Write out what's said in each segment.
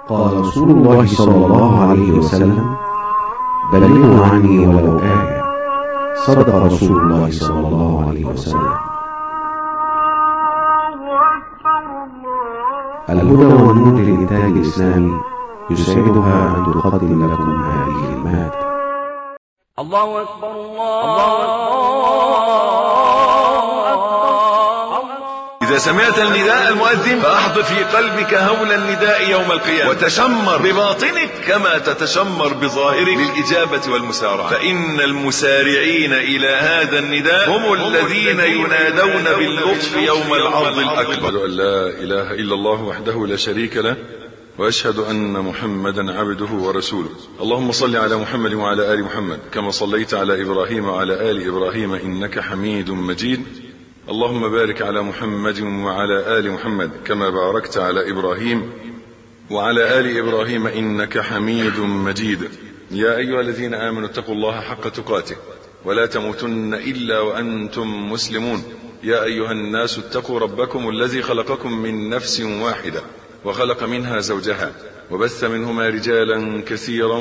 قال رسول الله صلى الله عليه وسلم بلغوا عني ولو آية صدق رسول الله صلى الله عليه وسلم الهدى والنور للإنتاج الإسلامي يسعدها أن تقدم لكم هذه المادة الله أكبر الله أكبر إذا سمعت النداء المؤذن فأحضر في قلبك هول النداء يوم القيامة وتشمر بباطنك كما تتشمر بظاهرك للإجابة والمسارعة فإن المسارعين إلى هذا النداء هم الذين ينادون باللطف يوم العرض الأكبر أن لا إله إلا الله وحده لا شريك له واشهد ان محمدا عبده ورسوله اللهم صل على محمد وعلى ال محمد كما صليت على ابراهيم وعلى ال ابراهيم انك حميد مجيد اللهم بارك على محمد وعلى ال محمد كما باركت على ابراهيم وعلى ال ابراهيم انك حميد مجيد يا ايها الذين امنوا اتقوا الله حق تقاته ولا تموتن الا وانتم مسلمون يا ايها الناس اتقوا ربكم الذي خلقكم من نفس واحده وخلق منها زوجها وبث منهما رجالا كثيرا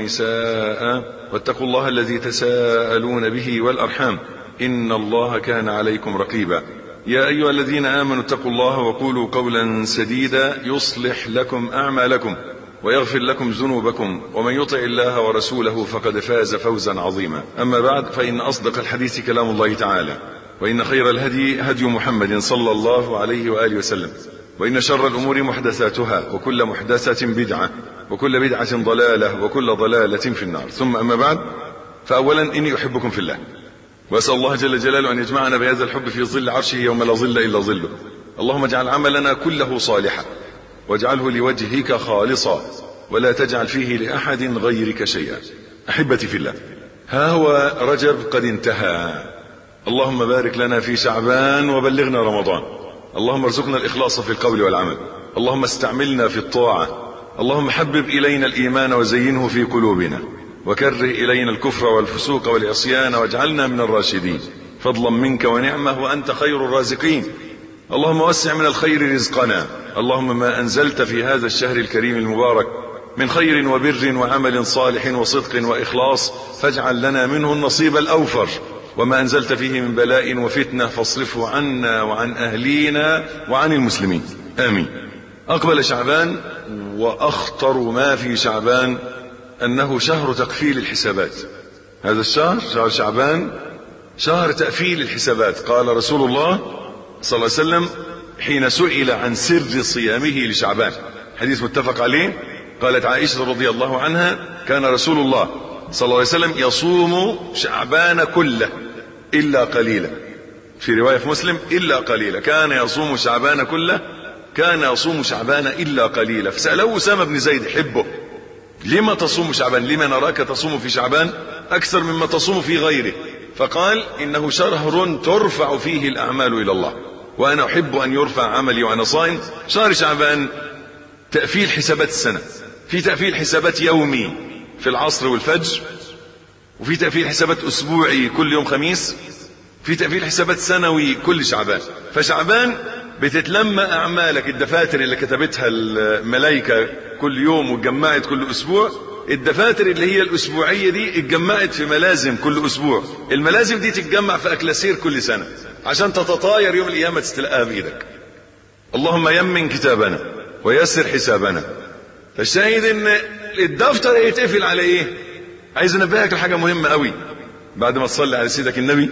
ونساء واتقوا الله الذي تساءلون به والارحام ان الله كان عليكم رقيبا يا ايها الذين امنوا اتقوا الله وقولوا قولا سديدا يصلح لكم اعمالكم ويغفر لكم ذنوبكم ومن يطع الله ورسوله فقد فاز فوزا عظيما اما بعد فان اصدق الحديث كلام الله تعالى وان خير الهدي هدي محمد صلى الله عليه واله وسلم وإن شر الأمور محدثاتها وكل محدثة بدعة وكل بدعة ضلالة وكل ضلالة في النار ثم أما بعد فأولا إني أحبكم في الله وأسأل الله جل جلاله أن يجمعنا بهذا الحب في ظل عرشه يوم لا ظل إلا ظله اللهم اجعل عملنا كله صالحا واجعله لوجهك خالصا ولا تجعل فيه لأحد غيرك شيئا أحبتي في الله ها هو رجب قد انتهى اللهم بارك لنا في شعبان وبلغنا رمضان اللهم ارزقنا الإخلاص في القول والعمل اللهم استعملنا في الطاعة اللهم حبب إلينا الإيمان وزينه في قلوبنا وكره إلينا الكفر والفسوق والعصيان واجعلنا من الراشدين فضلا منك ونعمة وأنت خير الرازقين اللهم وسع من الخير رزقنا اللهم ما أنزلت في هذا الشهر الكريم المبارك من خير وبر وعمل صالح وصدق وإخلاص فاجعل لنا منه النصيب الأوفر وما أنزلت فيه من بلاء وفتنة فاصرفه عنا وعن أهلينا وعن المسلمين آمين أقبل شعبان وأخطر ما في شعبان أنه شهر تقفيل الحسابات هذا الشهر شهر شعبان شهر تأفيل الحسابات قال رسول الله صلى الله عليه وسلم حين سئل عن سر صيامه لشعبان حديث متفق عليه قالت عائشة رضي الله عنها كان رسول الله صلى الله عليه وسلم يصوم شعبان كله إلا قليلا في رواية في مسلم إلا قليلا كان يصوم شعبان كله كان يصوم شعبان إلا قليلا فسأله أسامة بن زيد حبه لما تصوم شعبان لما نراك تصوم في شعبان أكثر مما تصوم في غيره فقال إنه شهر ترفع فيه الأعمال إلى الله وأنا أحب أن يرفع عملي وأنا صائم شهر شعبان تأفيل حسابات السنة في تأفيل حسابات يومي في العصر والفجر وفي تأفيل حسابات أسبوعي كل يوم خميس في تأفيل حسابات سنوي كل شعبان فشعبان بتتلمى أعمالك الدفاتر اللي كتبتها الملائكة كل يوم واتجمعت كل أسبوع الدفاتر اللي هي الأسبوعية دي اتجمعت في ملازم كل أسبوع الملازم دي تتجمع في أكلاسير كل سنة عشان تتطاير يوم القيامة تستلقاها بإيدك اللهم يمن كتابنا ويسر حسابنا فالشاهد ان الدفتر هيتقفل على ايه عايز انبهك لحاجه مهمه قوي بعد ما تصلي على سيدك النبي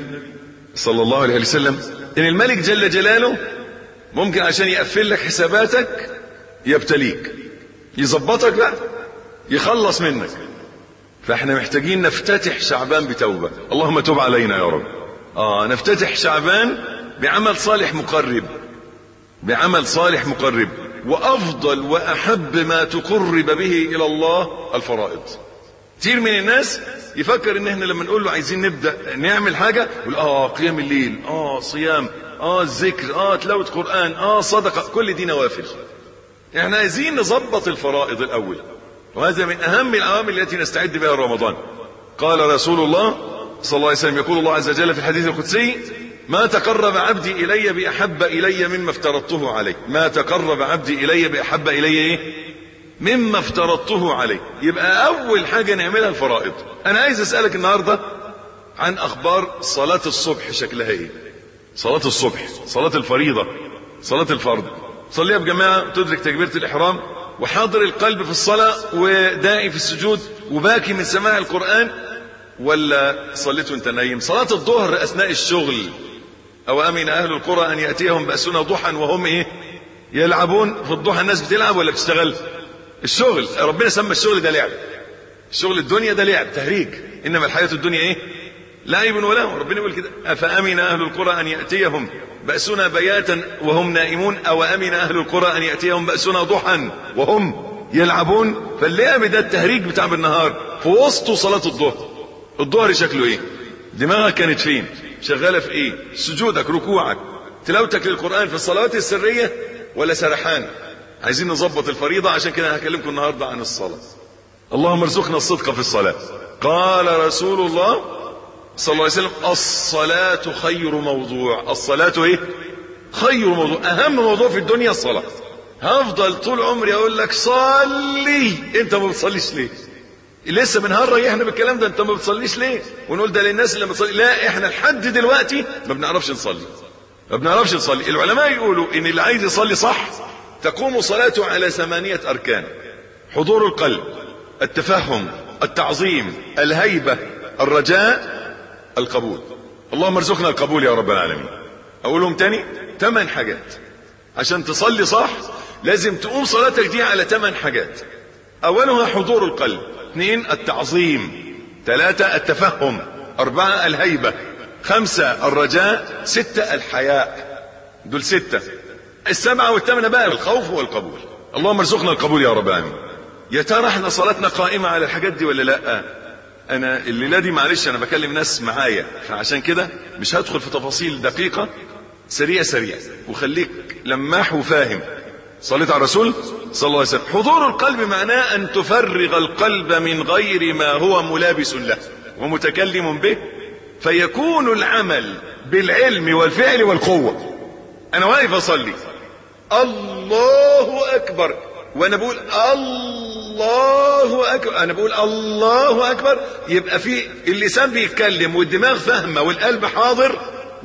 صلى الله عليه وسلم ان الملك جل جلاله ممكن عشان يقفل لك حساباتك يبتليك يظبطك بقى يخلص منك فاحنا محتاجين نفتتح شعبان بتوبه اللهم تب علينا يا رب اه نفتتح شعبان بعمل صالح مقرب بعمل صالح مقرب وافضل واحب ما تقرب به الى الله الفرائض كتير من الناس يفكر ان احنا لما نقول له عايزين نبدا نعمل حاجه يقول اه قيام الليل اه صيام اه الذكر اه تلاوه قران اه صدقه كل دي نوافل احنا عايزين نظبط الفرائض الاول وهذا من اهم العوامل التي نستعد بها رمضان قال رسول الله صلى الله عليه وسلم يقول الله عز وجل في الحديث القدسي ما تقرب عبدي الي باحب الي مما افترضته عليه ما تقرب عبدي الي باحب الي ايه مما افترضته عليه يبقى اول حاجة نعملها الفرائض انا عايز اسألك النهاردة عن اخبار صلاة الصبح شكلها ايه صلاة الصبح صلاة الفريضة صلاة الفرض صليها بجماعة تدرك تكبيرة الاحرام وحاضر القلب في الصلاة ودائي في السجود وباكي من سماع القرآن ولا صليت وانت نايم صلاة الظهر اثناء الشغل او امن اهل القرى ان ياتيهم باسنا ضحى وهم ايه يلعبون في الضحى الناس بتلعب ولا بتشتغل الشغل ربنا سمى الشغل ده لعب الشغل الدنيا ده لعب تهريج انما الحياه الدنيا ايه لعب ولهو ربنا يقول كده افامن اهل القرى ان ياتيهم باسنا بياتا وهم نائمون او امن اهل القرى ان ياتيهم باسنا ضحى وهم يلعبون فاللعب ده التهريج بتاع بالنهار في وسطه صلاه الظهر الظهر شكله ايه دماغك كانت فين شغالة في ايه سجودك ركوعك تلاوتك للقرآن في الصلوات السرية ولا سرحان عايزين نظبط الفريضة عشان كده هكلمكم النهاردة عن الصلاة اللهم ارزقنا الصدق في الصلاة قال رسول الله صلى الله عليه وسلم الصلاة خير موضوع الصلاة ايه خير موضوع اهم موضوع في الدنيا الصلاة هفضل طول عمري اقول لك صلي انت ما بتصليش ليه لسه من هالرا احنا بالكلام ده انت ما بتصليش ليه ونقول ده للناس اللي بتصلي لا احنا لحد دلوقتي ما بنعرفش نصلي ما بنعرفش نصلي العلماء يقولوا ان اللي عايز يصلي صح تقوم صلاته على ثمانية اركان حضور القلب التفهم التعظيم الهيبة الرجاء القبول اللهم ارزقنا القبول يا رب العالمين اقولهم تاني ثمان حاجات عشان تصلي صح لازم تقوم صلاتك دي على ثمان حاجات اولها حضور القلب اثنين التعظيم ثلاثة التفهم أربعة الهيبة خمسة الرجاء ستة الحياء دول ستة السبعة والثامنة بقى الخوف والقبول اللهم ارزقنا القبول يا رب العالمين يا ترى احنا صلاتنا قائمة على الحاجات دي ولا لا انا الليلة دي معلش انا بكلم ناس معايا فعشان كده مش هدخل في تفاصيل دقيقة سريع سريع وخليك لماح وفاهم صليت على الرسول صلى الله عليه وسلم حضور القلب معناه ان تفرغ القلب من غير ما هو ملابس له ومتكلم به فيكون العمل بالعلم والفعل والقوة انا واقف اصلي الله اكبر وانا بقول الله اكبر انا بقول الله اكبر يبقى في اللسان بيتكلم والدماغ فاهمه والقلب حاضر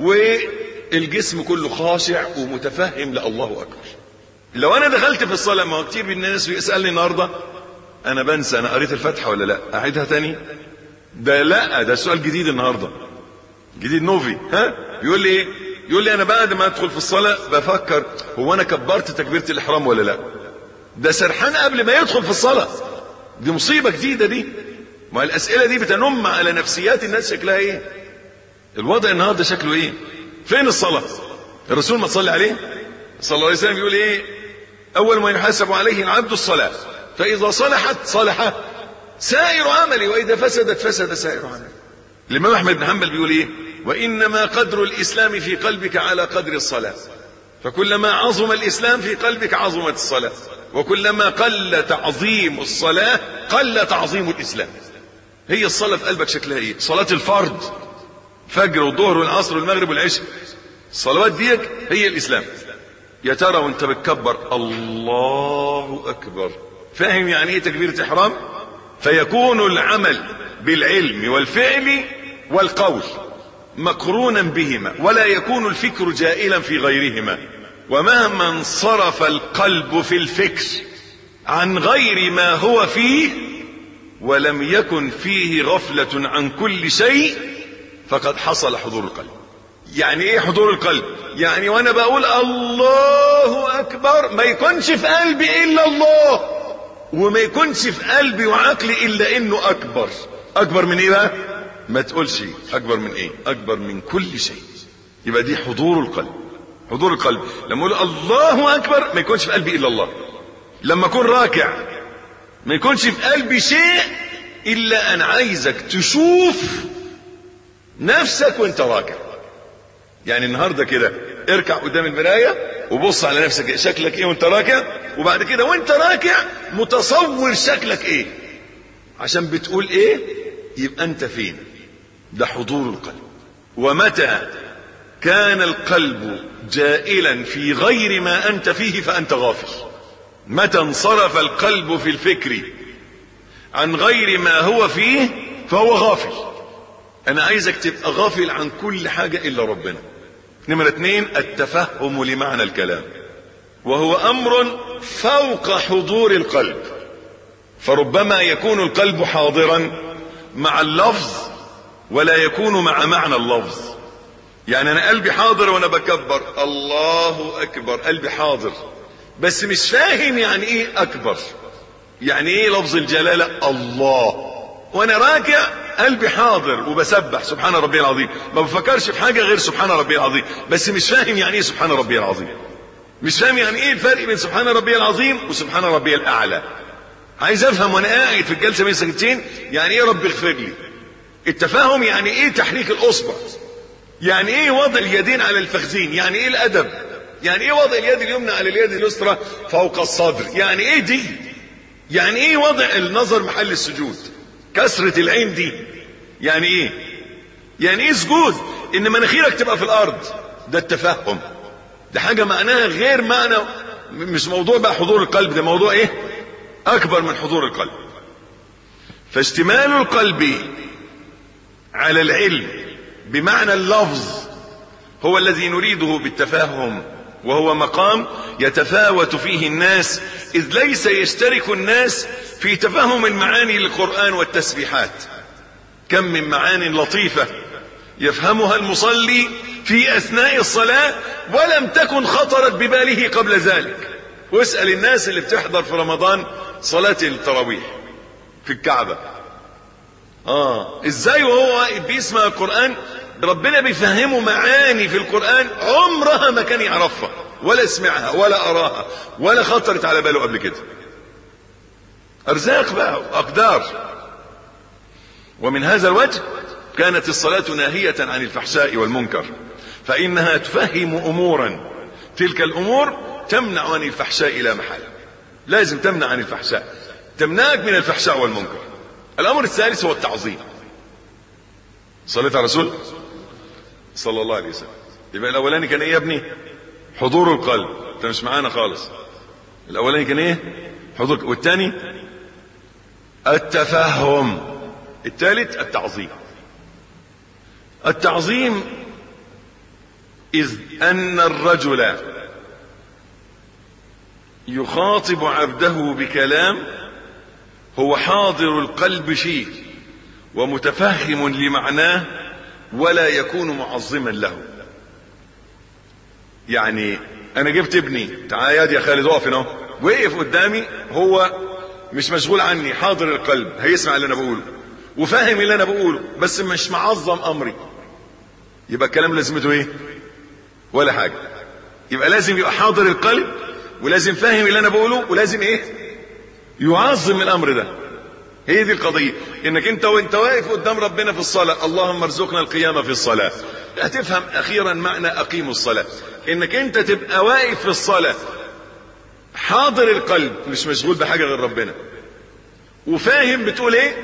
والجسم كله خاشع ومتفهم لله اكبر لو انا دخلت في الصلاه ما هو كتير من الناس بيسالني النهارده انا بنسى انا قريت الفاتحه ولا لا اعيدها تاني ده لا ده سؤال جديد النهارده جديد نوفي ها يقول لي ايه يقول لي انا بعد ما ادخل في الصلاه بفكر هو انا كبرت تكبيره الاحرام ولا لا ده سرحان قبل ما يدخل في الصلاه دي مصيبه جديده دي ما الاسئله دي بتنم على نفسيات الناس شكلها ايه الوضع النهارده شكله ايه فين الصلاه الرسول ما تصلي عليه صلى الله عليه وسلم يقول ايه اول ما يحاسب عليه العبد الصلاه فاذا صلحت صلح سائر عملي واذا فسدت فسد سائر عملي الامام احمد بن حنبل بيقول ايه وانما قدر الاسلام في قلبك على قدر الصلاه فكلما عظم الاسلام في قلبك عظمت الصلاه وكلما قل تعظيم الصلاه قل تعظيم الاسلام هي الصلاه في قلبك شكلها ايه صلاه الفرض فجر والظهر والعصر والمغرب والعشاء الصلوات ديك هي الاسلام يا ترى وانت بتكبر الله اكبر فاهم يعني ايه تكبيره احرام فيكون العمل بالعلم والفعل والقول مقرونا بهما ولا يكون الفكر جائلا في غيرهما ومهما انصرف القلب في الفكر عن غير ما هو فيه ولم يكن فيه غفلة عن كل شيء فقد حصل حضور القلب يعني ايه حضور القلب يعني وانا بقول الله اكبر ما يكونش في قلبي الا الله وما يكونش في قلبي وعقلي الا انه اكبر اكبر من ايه بقى ما تقولش اكبر من ايه اكبر من كل شيء يبقى دي حضور القلب حضور القلب لما اقول الله اكبر ما يكونش في قلبي الا الله لما اكون راكع ما يكونش في قلبي شيء الا انا عايزك تشوف نفسك وانت راكع يعني النهارده كده اركع قدام المرايه وبص على نفسك شكلك ايه وانت راكع وبعد كده وانت راكع متصور شكلك ايه عشان بتقول ايه يبقى انت فين ده حضور القلب ومتى كان القلب جائلا في غير ما انت فيه فانت غافل متى انصرف القلب في الفكر عن غير ما هو فيه فهو غافل انا عايزك تبقى غافل عن كل حاجة الا ربنا نمرة اتنين التفهم لمعنى الكلام وهو امر فوق حضور القلب فربما يكون القلب حاضرا مع اللفظ ولا يكون مع معنى اللفظ يعني انا قلبي حاضر وانا بكبر الله اكبر قلبي حاضر بس مش فاهم يعني ايه اكبر يعني ايه لفظ الجلالة الله وانا راكع قلبي حاضر وبسبح سبحان ربي العظيم ما بفكرش في حاجة غير سبحان ربي العظيم بس مش فاهم يعني ايه سبحان ربي العظيم مش فاهم يعني ايه الفرق بين سبحان ربي العظيم وسبحان ربي الاعلى عايز افهم وانا قاعد في الجلسة بين سكتين يعني ايه رب اغفر لي التفاهم يعني ايه تحريك الاصبع يعني ايه وضع اليدين على الفخذين يعني ايه الادب يعني ايه وضع اليد اليمنى على اليد اليسرى فوق الصدر يعني ايه دي يعني ايه وضع النظر محل السجود كسرة العين دي يعني ايه يعني ايه سجود ان مناخيرك تبقى في الارض ده التفهم ده حاجة معناها غير معنى مش موضوع بقى حضور القلب ده موضوع ايه اكبر من حضور القلب فاشتمال القلب على العلم بمعنى اللفظ هو الذي نريده بالتفاهم وهو مقام يتفاوت فيه الناس إذ ليس يشترك الناس في تفهم المعاني للقرآن والتسبيحات كم من معان لطيفة يفهمها المصلي في أثناء الصلاة ولم تكن خطرت بباله قبل ذلك واسأل الناس اللي بتحضر في رمضان صلاة التراويح في الكعبة اه ازاي وهو بيسمع القرآن ربنا بيفهمه معاني في القرآن عمرها ما كان يعرفها ولا سمعها ولا أراها ولا خطرت على باله قبل كده أرزاق بقى أقدار ومن هذا الوجه كانت الصلاة ناهية عن الفحشاء والمنكر فإنها تفهم أمورا تلك الأمور تمنع عن الفحشاء لا محالة لازم تمنع عن الفحشاء تمنعك من الفحشاء والمنكر الأمر الثالث هو التعظيم صليت على الرسول صلى الله عليه وسلم يبقى الاولاني كان ايه يا ابني حضور القلب انت مش معانا خالص الاولاني كان ايه حضور والثاني التفهم الثالث التعظيم التعظيم اذ ان الرجل يخاطب عبده بكلام هو حاضر القلب فيه ومتفهم لمعناه ولا يكون معظما له يعني انا جبت ابني تعال يا خالد اقف هنا وقف قدامي هو مش مشغول عني حاضر القلب هيسمع اللي انا بقوله وفاهم اللي انا بقوله بس مش معظم امري يبقى الكلام لازمته ايه ولا حاجه يبقى لازم يبقى حاضر القلب ولازم فاهم اللي انا بقوله ولازم ايه يعظم الامر ده هي دي القضية انك انت وانت واقف قدام ربنا في الصلاة اللهم ارزقنا القيامة في الصلاة هتفهم اخيرا معنى اقيموا الصلاة انك انت تبقى واقف في الصلاة حاضر القلب مش مشغول بحاجة غير ربنا وفاهم بتقول ايه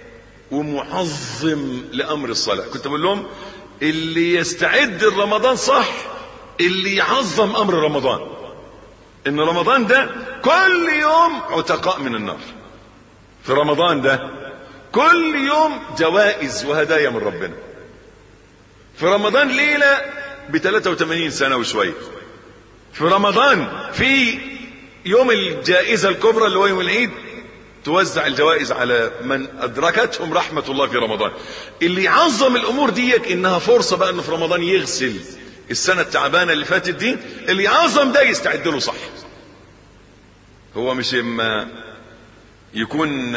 ومعظم لامر الصلاة كنت بقول لهم اللي يستعد لرمضان صح اللي يعظم امر رمضان ان رمضان ده كل يوم عتقاء من النار في رمضان ده كل يوم جوائز وهدايا من ربنا في رمضان ليلة ب 83 سنة وشوية في رمضان في يوم الجائزة الكبرى اللي هو يوم العيد توزع الجوائز على من أدركتهم رحمة الله في رمضان اللي يعظم الأمور ديك إنها فرصة بقى إنه في رمضان يغسل السنة التعبانة اللي فاتت دي اللي يعظم ده يستعد له صح هو مش اما يكون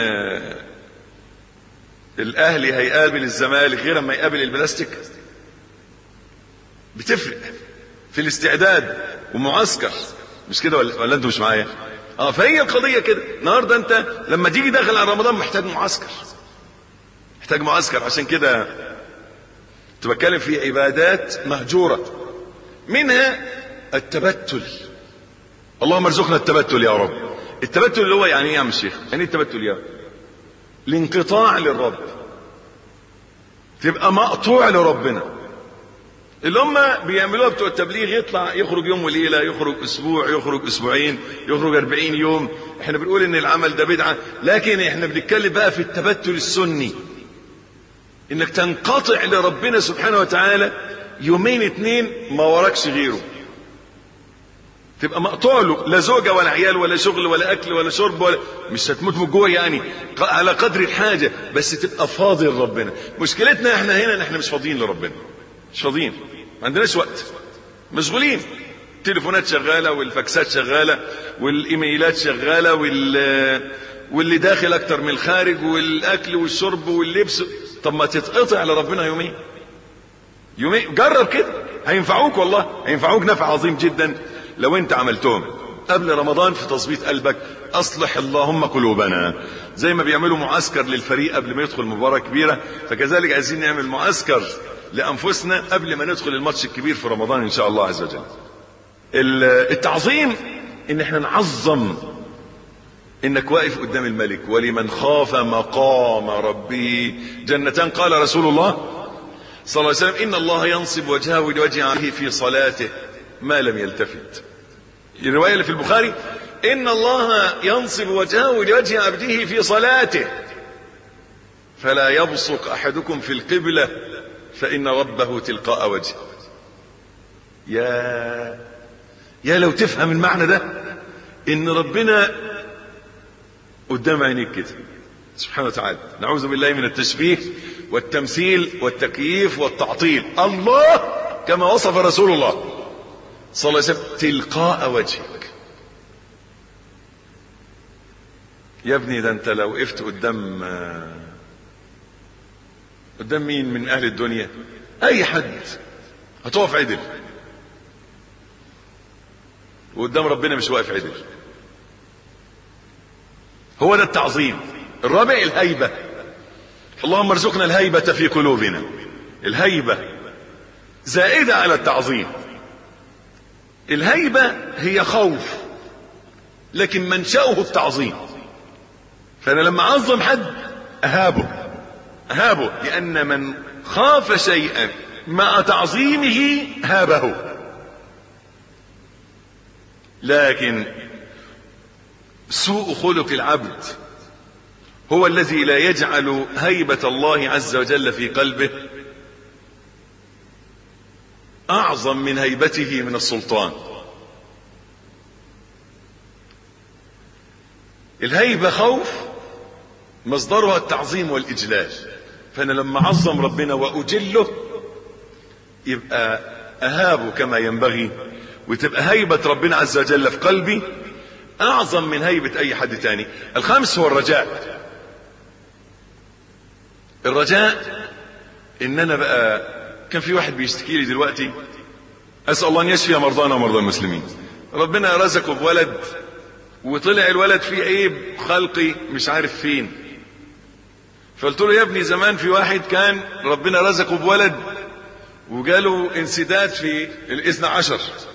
الاهلي هيقابل الزمالك غير اما يقابل البلاستيك بتفرق في الاستعداد ومعسكر مش كده ولا, ولا انتوا مش معايا اه فهي القضيه كده النهارده انت لما تيجي داخل على رمضان محتاج معسكر محتاج معسكر عشان كده كنت بتكلم في عبادات مهجوره منها التبتل اللهم ارزقنا التبتل يا رب التبتل اللي هو يعني ايه يا عم الشيخ يعني ايه التبتل يا رب الانقطاع للرب تبقى مقطوع لربنا اللي هم بيعملوها بتوع التبليغ يطلع يخرج يوم وليله يخرج اسبوع يخرج اسبوعين يخرج 40 يوم احنا بنقول ان العمل ده بدعه لكن احنا بنتكلم بقى في التبتل السني انك تنقطع لربنا سبحانه وتعالى يومين اتنين ما وراكش غيره تبقى مقطوع له لا زوجة ولا عيال ولا شغل ولا أكل ولا شرب ولا مش هتموت من الجوع يعني على قدر الحاجة بس تبقى فاضي لربنا مشكلتنا احنا هنا ان احنا مش فاضيين لربنا مش فاضيين ما عندناش وقت مشغولين التليفونات شغالة والفاكسات شغالة والإيميلات شغالة وال واللي داخل أكتر من الخارج والأكل والشرب واللبس طب ما تتقطع لربنا يومين يومين جرب كده هينفعوك والله هينفعوك نفع عظيم جدا لو انت عملتهم قبل رمضان في تظبيط قلبك اصلح اللهم قلوبنا زي ما بيعملوا معسكر للفريق قبل ما يدخل مباراة كبيرة فكذلك عايزين نعمل معسكر لانفسنا قبل ما ندخل الماتش الكبير في رمضان ان شاء الله عز وجل التعظيم ان احنا نعظم انك واقف قدام الملك ولمن خاف مقام ربه جنتان قال رسول الله صلى الله عليه وسلم ان الله ينصب وجهه لوجه عليه في صلاته ما لم يلتفت الروايه اللي في البخاري ان الله ينصب وجهه لوجه عبده في صلاته فلا يبصق احدكم في القبله فان ربه تلقاء وجهه يا يا لو تفهم المعنى ده ان ربنا قدام عينيك كده سبحانه وتعالى نعوذ بالله من التشبيه والتمثيل والتكييف والتعطيل الله كما وصف رسول الله صلى الله عليه وسلم تلقاء وجهك يا ابني ده انت لو وقفت قدام قدام مين من اهل الدنيا اي حد هتقف عدل وقدام ربنا مش واقف عدل هو ده التعظيم الرابع الهيبة اللهم ارزقنا الهيبة في قلوبنا الهيبة زائدة على التعظيم الهيبة هي خوف لكن منشأه التعظيم فأنا لما أعظم حد أهابه أهابه لأن من خاف شيئا مع تعظيمه هابه لكن سوء خلق العبد هو الذي لا يجعل هيبة الله عز وجل في قلبه أعظم من هيبته من السلطان الهيبة خوف مصدرها التعظيم والإجلال فأنا لما أعظم ربنا وأجله يبقى أهابه كما ينبغي وتبقى هيبة ربنا عز وجل في قلبي أعظم من هيبة أي حد تاني الخامس هو الرجاء الرجاء إن أنا بقى كان في واحد بيشتكي لي دلوقتي أسأل الله أن يشفي مرضانا ومرضى المسلمين ربنا رزقه بولد وطلع الولد فيه عيب خلقي مش عارف فين فقلت له يا ابني زمان في واحد كان ربنا رزقه بولد وجاله انسداد في الاثنى عشر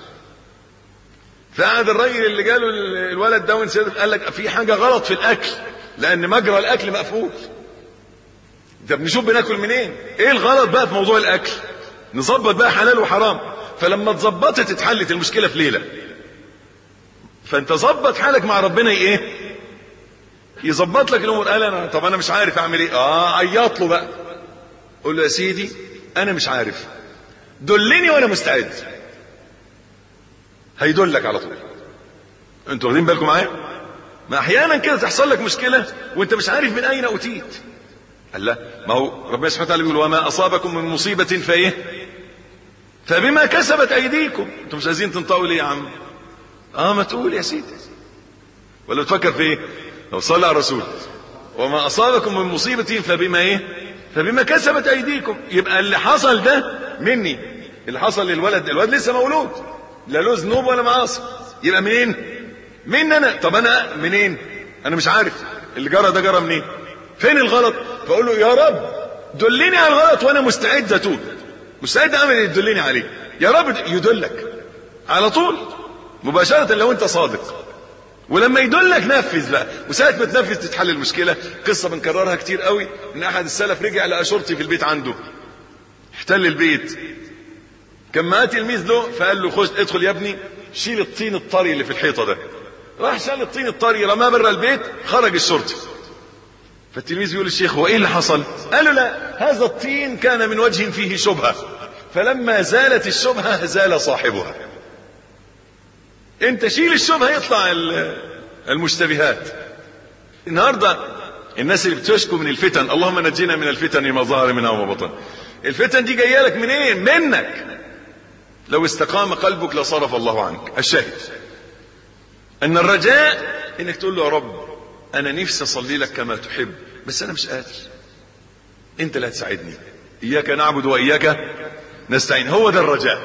فقعد الراجل اللي جاله الولد ده وانسداد قال لك في حاجه غلط في الاكل لان مجرى الاكل مقفول ده بنشوف بناكل منين ايه الغلط بقى في موضوع الاكل نظبط بقى حلال وحرام فلما اتظبطت اتحلت المشكله في ليله فانت ظبط حالك مع ربنا ايه يظبط لك الامور قال انا طب انا مش عارف اعمل ايه اه عيط له بقى قول له يا سيدي انا مش عارف دلني وانا مستعد هيدلك على طول انتوا واخدين بالكم معايا ما احيانا كده تحصل لك مشكله وانت مش عارف من اين اوتيت قال لا ما هو ربنا سبحانه وتعالى بيقول وما اصابكم من مصيبه فايه فبما كسبت ايديكم انتوا مش عايزين تنطقوا ليه يا عم اه ما تقول يا سيدي ولا تفكر في ايه لو صلى على الرسول وما اصابكم من مصيبه فبما ايه فبما كسبت ايديكم يبقى اللي حصل ده مني اللي حصل للولد الولد لسه مولود لا له ذنوب ولا معاصي يبقى منين مين انا طب انا منين انا مش عارف اللي جرى ده جرى منين فين الغلط فاقول له يا رب دلني على الغلط وانا مستعد اتوب مستعد اعمل اللي تدلني عليه يا رب يدلك على طول مباشرة لو انت صادق ولما يدلك نفذ بقى وساعة ما تنفذ تتحل المشكلة قصة بنكررها كتير قوي ان احد السلف رجع لقى شرطي في البيت عنده احتل البيت كان معاه تلميذ له فقال له خش ادخل يا ابني شيل الطين الطري اللي في الحيطه ده راح شال الطين الطري رماه بره البيت خرج الشرطي فالتلميذ بيقول للشيخ هو ايه اللي حصل قال له لا هذا الطين كان من وجه فيه شبهه فلما زالت الشبهه زال صاحبها انت شيل الشبهه يطلع ال- المشتبهات النهارده الناس اللي بتشكو من الفتن اللهم نجينا من الفتن ما ظهر منها وما بطن الفتن دي جايه لك منين منك لو استقام قلبك لصرف الله عنك الشاهد ان الرجاء انك تقول له يا رب انا نفسي اصلي لك كما تحب بس انا مش قادر انت اللي هتساعدني اياك نعبد واياك نستعين هو ده الرجاء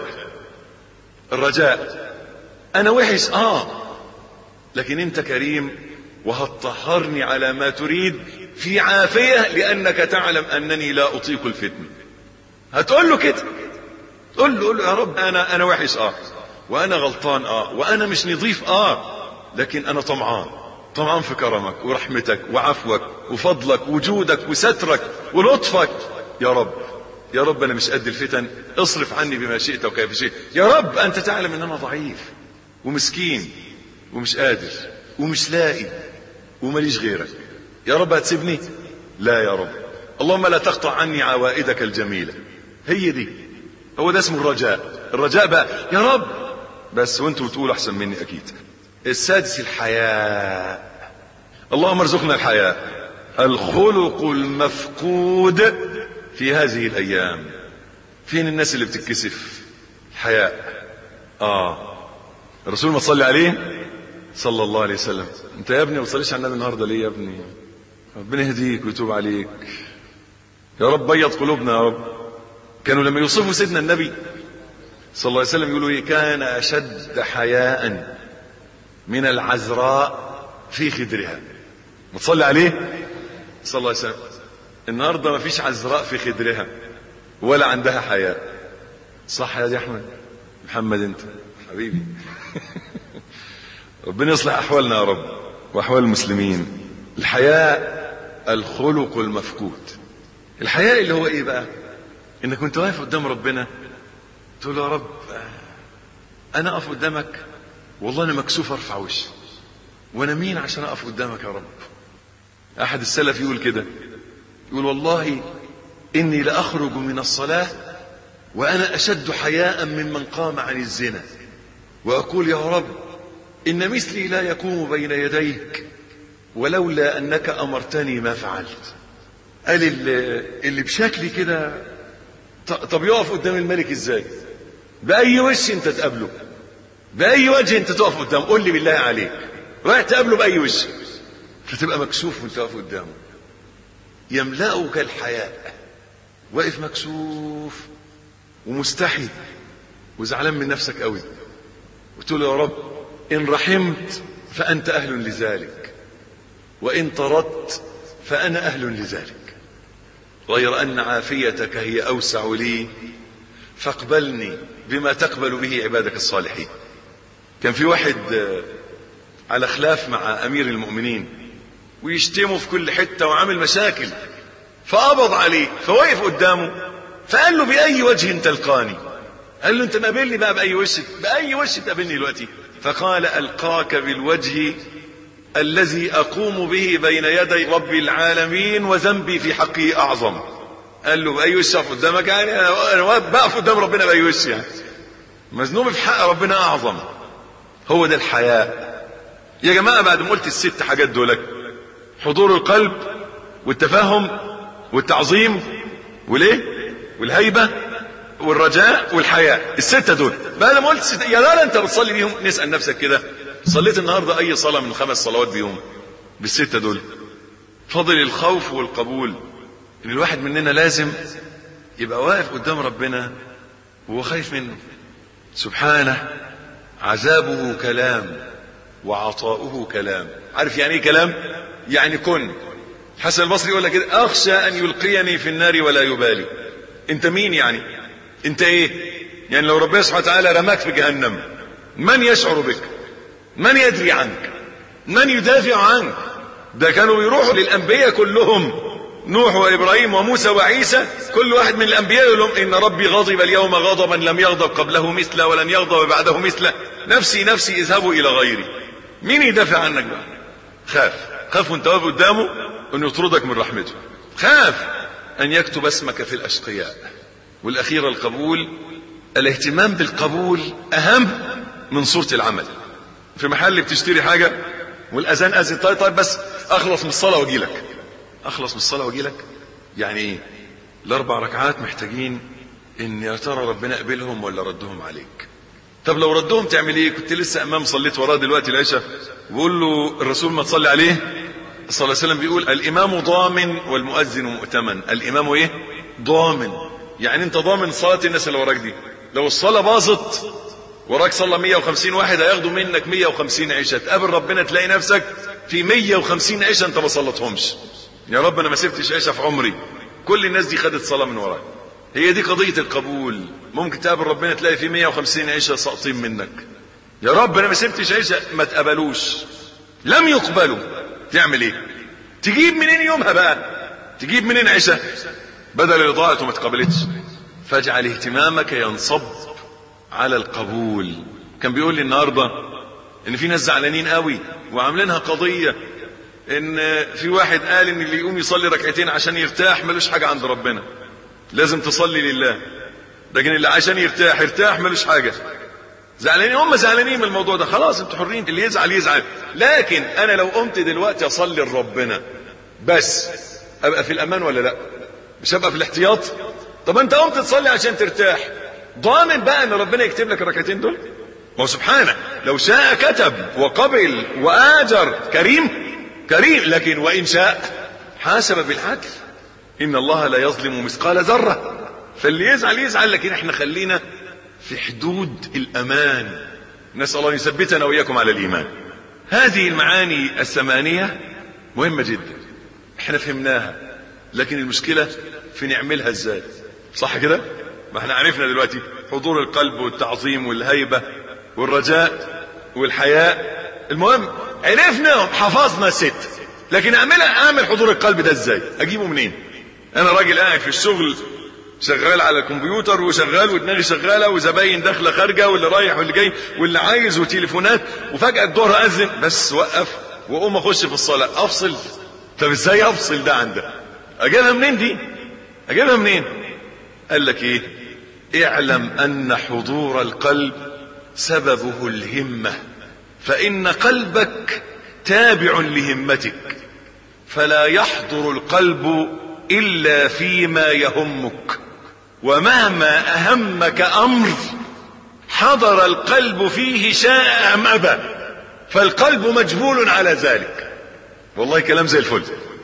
الرجاء انا وحش اه لكن انت كريم وهتطهرني على ما تريد في عافية لانك تعلم انني لا اطيق الفتن هتقول له كده قول له قول له يا رب انا انا وحش اه وانا غلطان اه وانا مش نظيف اه لكن انا طمعان طمعان في كرمك ورحمتك وعفوك وفضلك وجودك وسترك ولطفك يا رب يا رب انا مش قد الفتن اصرف عني بما شئت وكيف شئت يا رب انت تعلم ان انا ضعيف ومسكين ومش قادر ومش لاقي ومليش غيرك يا رب هتسيبني لا يا رب اللهم لا تقطع عني عوائدك الجميلة هي دي هو ده اسمه الرجاء الرجاء بقى يا رب بس وانتوا بتقولوا احسن مني اكيد السادس الحياء اللهم ارزقنا الحياء الخلق المفقود في هذه الايام فين الناس اللي بتتكسف حياء اه الرسول ما تصلي عليه صلى الله عليه وسلم انت يا ابني ما تصليش على النبي النهارده ليه يا ابني ربنا يهديك ويتوب عليك يا رب بيض قلوبنا يا رب كانوا لما يوصفوا سيدنا النبي صلى الله عليه وسلم يقولوا ايه كان اشد حياء من العذراء في خدرها ما تصلي عليه صلى الله عليه وسلم النهارده ما فيش عذراء في خدرها ولا عندها حياء صح يا دي احمد محمد انت حبيبي ربنا يصلح احوالنا يا رب واحوال المسلمين الحياء الخلق المفقود الحياء اللي هو ايه بقى انك كنت واقف قدام ربنا تقول له يا رب انا اقف قدامك والله انا مكسوف ارفع وشي وانا مين عشان اقف قدامك يا رب احد السلف يقول كده يقول والله اني لاخرج من الصلاه وانا اشد حياء ممن قام عن الزنا واقول يا رب ان مثلي لا يقوم بين يديك ولولا انك امرتني ما فعلت قال اللي, اللي بشكلي كده ط- طب يقف قدام الملك ازاي باي وش انت تقابله باي وجه انت تقف قدامه قول لي بالله عليك رايح تقابله باي وش فتبقى مكسوف وانت واقف قدامه يملأك الحياء واقف مكسوف ومستحي وزعلان من نفسك قوي وتقول يا رب ان رحمت فانت اهل لذلك وان طردت فانا اهل لذلك غير ان عافيتك هي اوسع لي فاقبلني بما تقبل به عبادك الصالحين كان في واحد آه، على خلاف مع امير المؤمنين ويشتمه في كل حته وعامل مشاكل فقبض عليه فوقف قدامه فقال له باي وجه تلقاني قال له انت مقابلني بقى باي وش باي وش تقابلني دلوقتي فقال القاك بالوجه الذي اقوم به بين يدي رب العالمين وذنبي في حقه اعظم قال له باي وش اقف قدامك يعني انا أنا بقف قدام ربنا باي وش يعني مذنوب في حق ربنا اعظم هو ده الحياء يا جماعه بعد ما قلت الست حاجات دولك حضور القلب والتفهم والتعظيم والايه والهيبه والرجاء والحياء الستة دول بعد ما قلت ستة يا لا انت بتصلي بيهم نسأل نفسك كده صليت النهاردة اي صلاة من الخمس صلوات بيهم بالستة دول فضل الخوف والقبول ان الواحد مننا لازم يبقى واقف قدام ربنا وهو خايف منه سبحانه عذابه كلام وعطاؤه كلام عارف يعني ايه كلام يعني كن حسن البصري يقول لك كده اخشى ان يلقيني في النار ولا يبالي انت مين يعني انت ايه يعني لو ربنا سبحانه وتعالى رماك في جهنم من يشعر بك من يدري عنك من يدافع عنك ده كانوا يروحوا للانبياء كلهم نوح وابراهيم وموسى وعيسى كل واحد من الانبياء يقول لهم ان ربي غضب اليوم غضبا لم يغضب قبله مثله ولن يغضب بعده مثله نفسي نفسي اذهبوا الى غيري مين يدافع عنك بقى خاف خاف وانت واقف قدامه انه يطردك من رحمته خاف ان يكتب اسمك في الاشقياء والاخير القبول الاهتمام بالقبول اهم من صورة العمل في محل بتشتري حاجة والاذان اذن طيب طيب بس اخلص من الصلاة واجي لك اخلص من الصلاة واجي لك يعني ايه الاربع ركعات محتاجين ان يا ترى ربنا قبلهم ولا ردهم عليك طب لو ردهم تعمل ايه كنت لسه امام صليت وراه دلوقتي العشاء بقول له الرسول ما تصلي عليه صلى الله عليه وسلم بيقول الامام ضامن والمؤذن مؤتمن الامام ايه ضامن يعني انت ضامن صلاة الناس اللي وراك دي لو الصلاة باظت وراك صلى 150 واحد هياخدوا منك 150 عيشة تقابل ربنا تلاقي نفسك في 150 عيشة انت ما صلتهمش يا رب انا ما سبتش عيشة في عمري كل الناس دي خدت صلاة من وراك هي دي قضية القبول ممكن تقابل ربنا تلاقي في 150 عيشة ساقطين منك يا رب انا ما سبتش عيشة ما تقبلوش لم يقبلوا تعمل ايه تجيب منين يومها بقى تجيب منين عيشة بدل اللي ضاعت وما اتقبلتش فاجعل اهتمامك ينصب على القبول كان بيقول لي النهارده ان في ناس زعلانين قوي وعاملينها قضيه ان في واحد قال ان اللي يقوم يصلي ركعتين عشان يرتاح ملوش حاجه عند ربنا لازم تصلي لله لكن اللي عشان يرتاح يرتاح ملوش حاجه زعلانين هم زعلانين من الموضوع ده خلاص انتوا حرين اللي يزعل يزعل لكن انا لو قمت دلوقتي اصلي لربنا بس ابقى في الامان ولا لا مش هبقى في الاحتياط طب انت قمت تصلي عشان ترتاح ضامن بقى ان ربنا يكتب لك الركعتين دول ما هو سبحانه لو شاء كتب وقبل واجر كريم كريم لكن وان شاء حاسب بالعدل ان الله لا يظلم مثقال ذره فاللي يزعل يزعل لكن احنا خلينا في حدود الامان نسال الله ان يثبتنا واياكم على الايمان هذه المعاني الثمانيه مهمه جدا احنا فهمناها لكن المشكله في نعملها ازاي صح كده ما احنا عرفنا دلوقتي حضور القلب والتعظيم والهيبة والرجاء والحياء المهم عرفنا حفظنا الست لكن اعملها اعمل حضور القلب ده ازاي اجيبه منين انا راجل قاعد في الشغل شغال على الكمبيوتر وشغال ودماغي شغاله وزباين داخله خارجه واللي رايح واللي جاي واللي عايز وتليفونات وفجاه الظهر اذن بس وقف واقوم اخش في الصلاه افصل طب ازاي افصل ده عن ده اجيبها منين دي اجيبها منين قال لك ايه اعلم ان حضور القلب سببه الهمه فان قلبك تابع لهمتك فلا يحضر القلب الا فيما يهمك ومهما اهمك امر حضر القلب فيه شاء ام ابى فالقلب مجبول على ذلك والله كلام زي الفل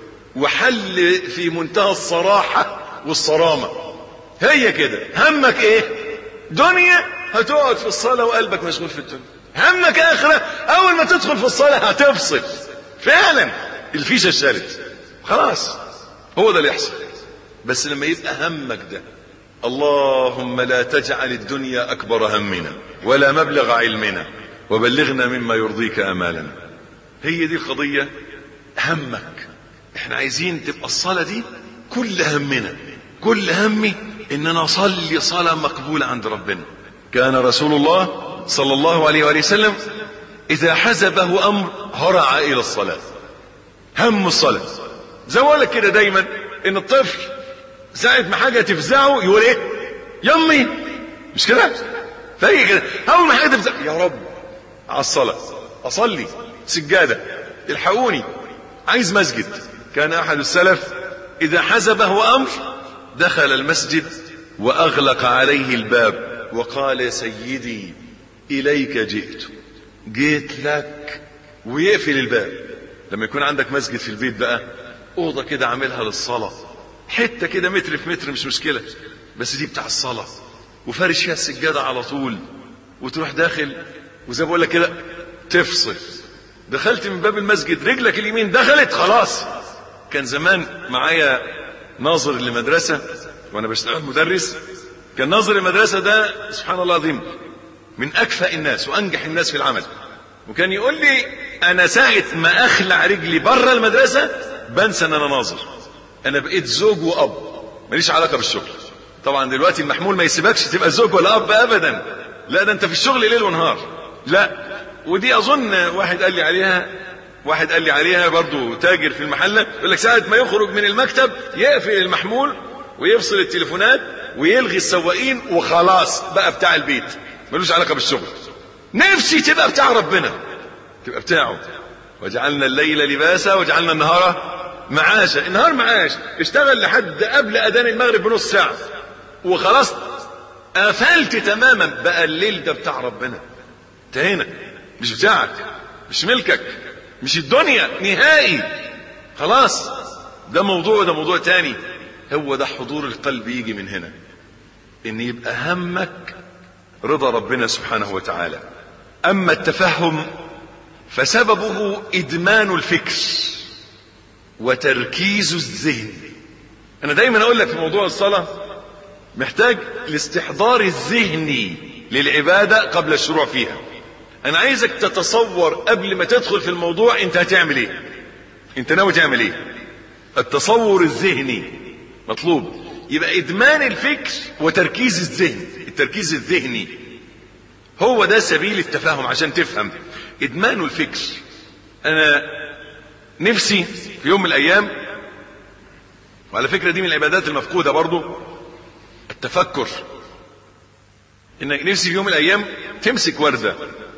وحل في منتهى الصراحه والصرامه هي كده همك ايه دنيا هتقعد في الصلاة وقلبك مشغول في الدنيا همك اخرة اول ما تدخل في الصلاة هتفصل فعلا الفيشة اشترت خلاص هو ده اللي يحصل بس لما يبقى همك ده اللهم لا تجعل الدنيا اكبر همنا ولا مبلغ علمنا وبلغنا مما يرضيك امالنا هي دي القضية همك احنا عايزين تبقى الصلاة دي كل همنا كل همي ان انا اصلي صلاة مقبولة عند ربنا كان رسول الله صلى الله عليه وآله وسلم اذا حزبه امر هرع الى الصلاة هم الصلاة زي ما لك كده دايما ان الطفل ساعة ما حاجة تفزعه يقول ايه يمي مش كده فهي كده اول ما حاجة تفزعه يا رب على الصلاة اصلي سجادة الحقوني عايز مسجد كان احد السلف اذا حزبه امر دخل المسجد واغلق عليه الباب وقال يا سيدي اليك جئت جيت لك ويقفل الباب لما يكون عندك مسجد في البيت بقى اوضه كده عاملها للصلاه حته كده متر في متر مش مشكله بس دي بتاع الصلاه وفارش فيها السجاده على طول وتروح داخل وزي ما بقول لك كده تفصل دخلت من باب المسجد رجلك اليمين دخلت خلاص كان زمان معايا ناظر لمدرسة وانا بشتغل مدرس كان ناظر المدرسة ده سبحان الله العظيم من اكفأ الناس وانجح الناس في العمل وكان يقول لي انا ساعة ما اخلع رجلي بره المدرسة بنسى ان انا ناظر انا بقيت زوج واب ماليش علاقه بالشغل طبعا دلوقتي المحمول ما يسيبكش تبقى زوج ولا اب ابدا لا ده انت في الشغل ليل ونهار لا ودي اظن واحد قال لي عليها واحد قال لي عليها برضو تاجر في المحله يقول لك ساعه ما يخرج من المكتب يقفل المحمول ويفصل التليفونات ويلغي السواقين وخلاص بقى بتاع البيت ملوش علاقه بالشغل نفسي تبقى بتاع ربنا تبقى بتاعه وجعلنا الليل لباسا وجعلنا النهار معاشا النهار معاش اشتغل لحد قبل اذان المغرب بنص ساعه وخلاص قفلت تماما بقى الليل ده بتاع ربنا انتهينا مش بتاعك مش ملكك مش الدنيا نهائي خلاص ده موضوع ده موضوع تاني هو ده حضور القلب يجي من هنا ان يبقى همك رضا ربنا سبحانه وتعالى اما التفهم فسببه ادمان الفكر وتركيز الذهن انا دايما اقول لك في موضوع الصلاه محتاج الاستحضار الذهني للعباده قبل الشروع فيها انا عايزك تتصور قبل ما تدخل في الموضوع انت هتعمل ايه انت ناوي تعمل ايه التصور الذهني مطلوب يبقى ادمان الفكر وتركيز الذهن التركيز الذهني هو ده سبيل التفاهم عشان تفهم ادمان الفكر انا نفسي في يوم من الايام وعلى فكره دي من العبادات المفقوده برضو التفكر انك نفسي في يوم من الايام تمسك ورده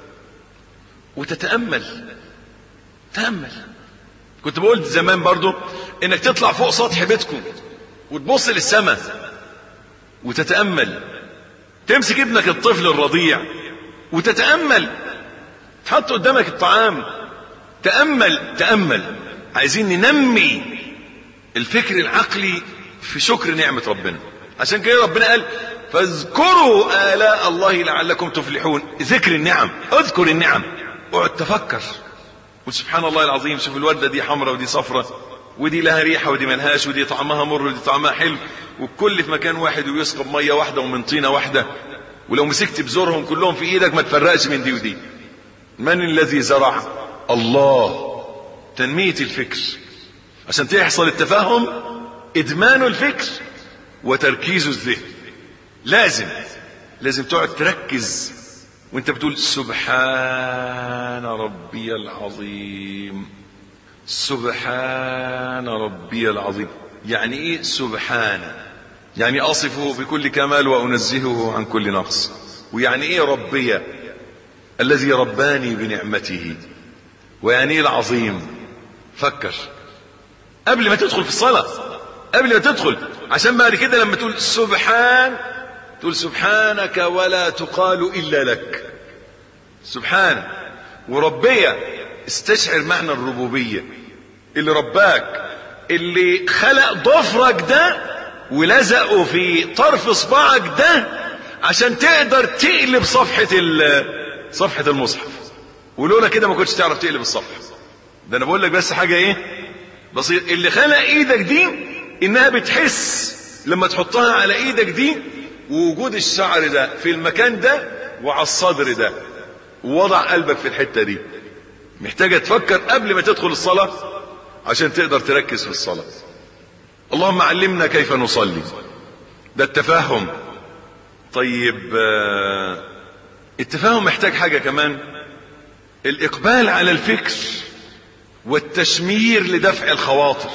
وتتامل تامل كنت بقول زمان برضو انك تطلع فوق سطح بيتكم وتبص للسماء وتتامل تمسك ابنك الطفل الرضيع وتتامل تحط قدامك الطعام تامل تامل عايزين ننمي الفكر العقلي في شكر نعمه ربنا عشان كده ربنا قال فاذكروا آلاء الله لعلكم تفلحون ذكر النعم اذكر النعم اقعد تفكر وسبحان الله العظيم شوف الوردة دي حمراء ودي صفرة ودي لها ريحة ودي ملهاش ودي طعمها مر ودي طعمها حلو والكل في مكان واحد ويسقب مية واحدة ومن طينة واحدة ولو مسكت بزورهم كلهم في ايدك ما تفرقش من دي ودي من الذي زرع الله تنمية الفكر عشان تحصل التفاهم ادمان الفكر وتركيز الذهن لازم لازم تقعد تركز وانت بتقول سبحان ربي العظيم سبحان ربي العظيم يعني ايه سبحان يعني اصفه بكل كمال وانزهه عن كل نقص ويعني ايه ربي الذي رباني بنعمته ويعني ايه العظيم فكر قبل ما تدخل في الصلاة قبل ما تدخل عشان بعد كده لما تقول سبحان تقول سبحانك ولا تقال إلا لك سبحان وربية استشعر معنى الربوبية اللي رباك اللي خلق ضفرك ده ولزقه في طرف صباعك ده عشان تقدر تقلب صفحة صفحة المصحف ولولا كده ما كنتش تعرف تقلب الصفحة ده انا بقول لك بس حاجة ايه بسيط اللي خلق ايدك دي انها بتحس لما تحطها على ايدك دي ووجود الشعر ده في المكان ده وعلى الصدر ده ووضع قلبك في الحتة دي محتاجة تفكر قبل ما تدخل الصلاة عشان تقدر تركز في الصلاة اللهم علمنا كيف نصلي ده التفاهم طيب آه التفاهم محتاج حاجة كمان الإقبال على الفكر والتشمير لدفع الخواطر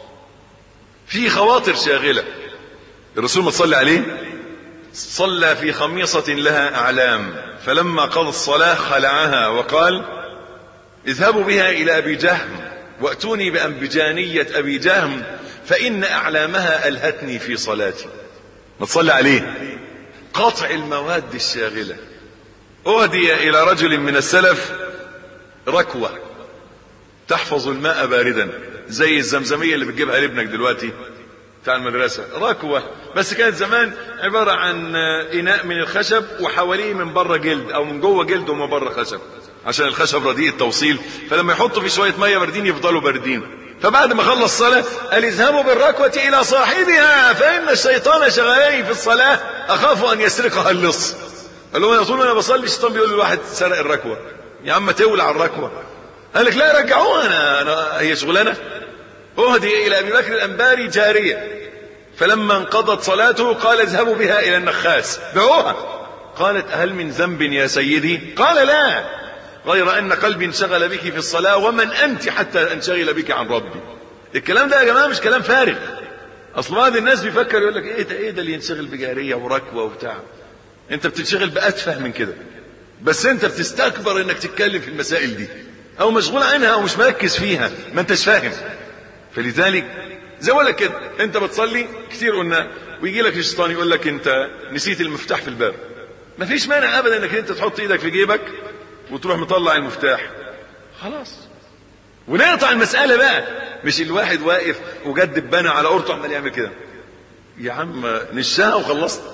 في خواطر شاغلة الرسول ما تصلي عليه صلى في خميصة لها أعلام فلما قضى الصلاة خلعها وقال اذهبوا بها إلى أبي جهم وأتوني بأنبجانية أبي جهم فإن أعلامها ألهتني في صلاتي ما تصلي عليه قطع المواد الشاغلة أهدي إلى رجل من السلف ركوة تحفظ الماء باردا زي الزمزمية اللي بتجيبها لابنك دلوقتي بتاع المدرسة ركوة بس كانت زمان عبارة عن إناء من الخشب وحواليه من بره جلد أو من جوه جلد ومن بره خشب عشان الخشب رديء التوصيل فلما يحطوا فيه شوية مية باردين يفضلوا باردين فبعد ما خلص الصلاة قال اذهبوا بالركوة إلى صاحبها فإن الشيطان شغالي في الصلاة أخاف أن يسرقها اللص قال لهم أنا طول ما أنا بصلي الشيطان بيقول للواحد سرق الركوة يا عم تولع الركوة قال لك لا رجعوها أنا, أنا هي شغلانة اهدي الى ابي بكر الانباري جاريه فلما انقضت صلاته قال اذهبوا بها الى النخاس بعوها قالت هل من ذنب يا سيدي قال لا غير ان قلبي انشغل بك في الصلاه ومن انت حتى انشغل بك عن ربي الكلام ده يا جماعه مش كلام فارغ اصل بعض الناس بيفكر يقول لك ايه ده ايه ده اللي ينشغل بجاريه وركوه وبتاع انت بتنشغل باتفه من كده بس انت بتستكبر انك تتكلم في المسائل دي او مشغول عنها او مش مركز فيها ما انتش فاهم فلذلك زي ما لك كده انت بتصلي كتير قلنا ويجي لك الشيطان يقول لك انت نسيت المفتاح في الباب مفيش مانع ابدا انك انت تحط ايدك في جيبك وتروح مطلع المفتاح خلاص ونقطع المسألة بقى مش الواحد واقف وجد دبانة على قرطه عمال يعمل كده يا عم نشها وخلصنا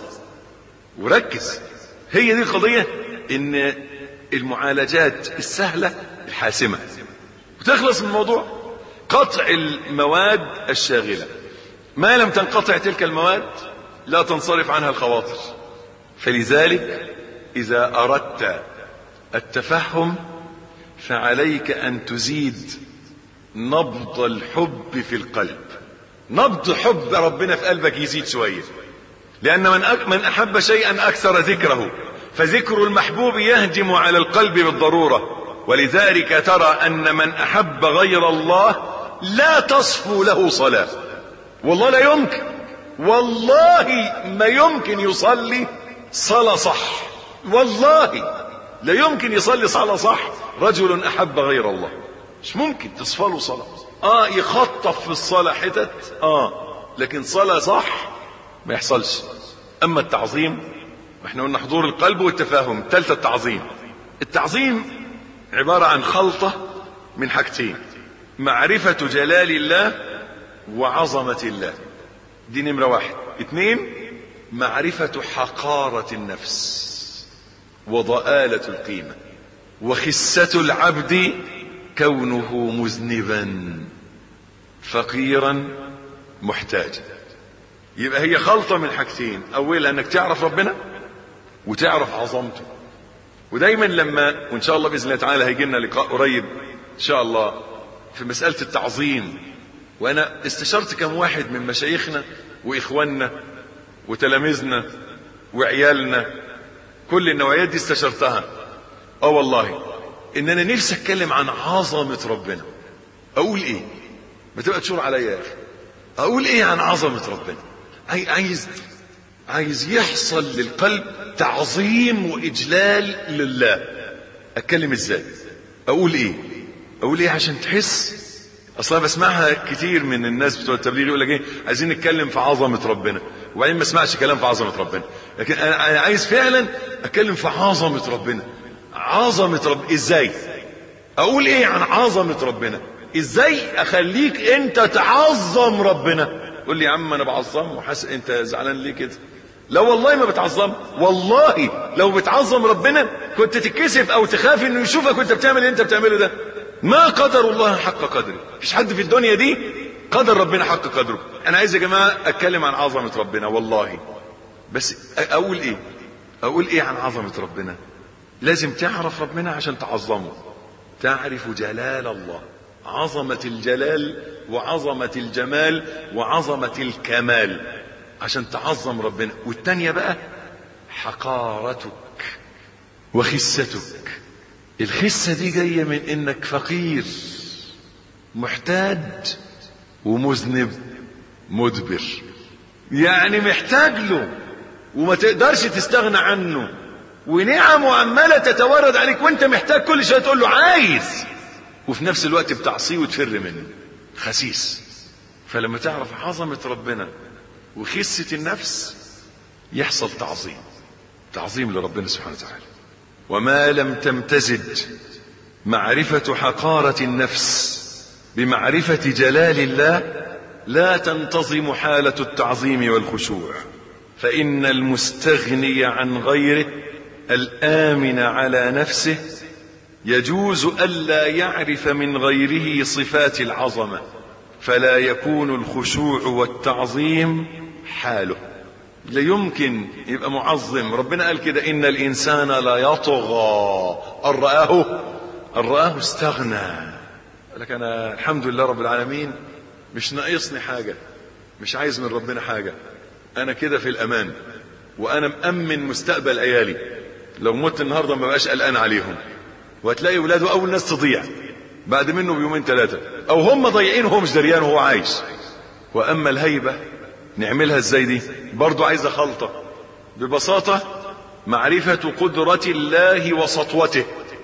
وركز هي دي القضية ان المعالجات السهلة الحاسمة وتخلص من الموضوع قطع المواد الشاغلة ما لم تنقطع تلك المواد لا تنصرف عنها الخواطر فلذلك إذا أردت التفهم فعليك أن تزيد نبض الحب في القلب نبض حب ربنا في قلبك يزيد شوية لأن من أك- من أحب شيئا أكثر ذكره فذكر المحبوب يهجم على القلب بالضرورة ولذلك ترى أن من أحب غير الله لا تصفو له صلاة والله لا يمكن والله ما يمكن يصلي صلاة صح والله لا يمكن يصلي صلاة صح رجل أحب غير الله مش ممكن تصفى له صلاة اه يخطف في الصلاة حتت اه لكن صلاة صح ما يحصلش اما التعظيم احنا قلنا حضور القلب والتفاهم الثالثة التعظيم التعظيم عبارة عن خلطة من حاجتين معرفة جلال الله وعظمة الله دي نمرة واحد اثنين معرفة حقارة النفس وضآلة القيمة وخسة العبد كونه مذنبا فقيرا محتاجا يبقى هي خلطة من حاجتين أولا أنك تعرف ربنا وتعرف عظمته ودايما لما وإن شاء الله بإذن الله تعالى هيجي لنا لقاء قريب إن شاء الله في مسألة التعظيم وأنا استشرت كم واحد من مشايخنا وإخواننا وتلاميذنا وعيالنا كل النوعيات دي استشرتها اه والله ان انا نفسي اتكلم عن عظمة ربنا اقول ايه ما تبقى تشور عليا يا اخي اقول ايه عن عظمة ربنا عاي- عايز عايز يحصل للقلب تعظيم واجلال لله اتكلم ازاي اقول ايه اقول ايه عشان تحس اصلا بسمعها كتير من الناس بتوع التبليغ يقول لك ايه عايزين نتكلم في عظمه ربنا وبعدين ما اسمعش كلام في عظمه ربنا لكن انا أنا عايز فعلا اتكلم في عظمه ربنا عظمه رب ازاي اقول ايه عن عظمه ربنا ازاي اخليك انت تعظم ربنا قول لي يا عم انا بعظم وحاسس انت زعلان ليه كده لا والله ما بتعظم والله لو بتعظم ربنا كنت تتكسف او تخاف انه يشوفك وانت بتعمل اللي انت بتعمله ده ما قدر الله حق قدره مفيش حد في الدنيا دي قدر ربنا حق قدره انا عايز يا جماعه اتكلم عن عظمه ربنا والله بس اقول ايه اقول ايه عن عظمه ربنا لازم تعرف ربنا عشان تعظمه تعرف جلال الله عظمه الجلال وعظمه الجمال وعظمه الكمال عشان تعظم ربنا والتانية بقى حقارتك وخستك الخسة دي جاية من انك فقير محتاج ومذنب مدبر يعني محتاج له وما تقدرش تستغنى عنه ونعمه عمالة تتورد عليك وانت محتاج كل شوية تقول له عايز وفي نفس الوقت بتعصيه وتفر منه خسيس فلما تعرف عظمة ربنا وخسة النفس يحصل تعظيم تعظيم لربنا سبحانه وتعالى وما لم تمتزج معرفة حقارة النفس بمعرفة جلال الله لا تنتظم حالة التعظيم والخشوع فإن المستغني عن غيره الآمن على نفسه يجوز ألا يعرف من غيره صفات العظمة فلا يكون الخشوع والتعظيم حاله لا يمكن يبقى معظم ربنا قال كده إن الإنسان لا يطغى أن رآه أن رآه استغنى لك أنا الحمد لله رب العالمين مش ناقصني حاجة مش عايز من ربنا حاجة انا كده في الامان وانا مأمن مستقبل عيالي لو مت النهاردة ما بقاش قلقان عليهم وهتلاقي ولاده اول ناس تضيع بعد منه بيومين ثلاثة او هم ضايعين وهو مش دريان وهو عايش واما الهيبة نعملها ازاي دي برضو عايزة خلطة ببساطة معرفة قدرة الله وسطوته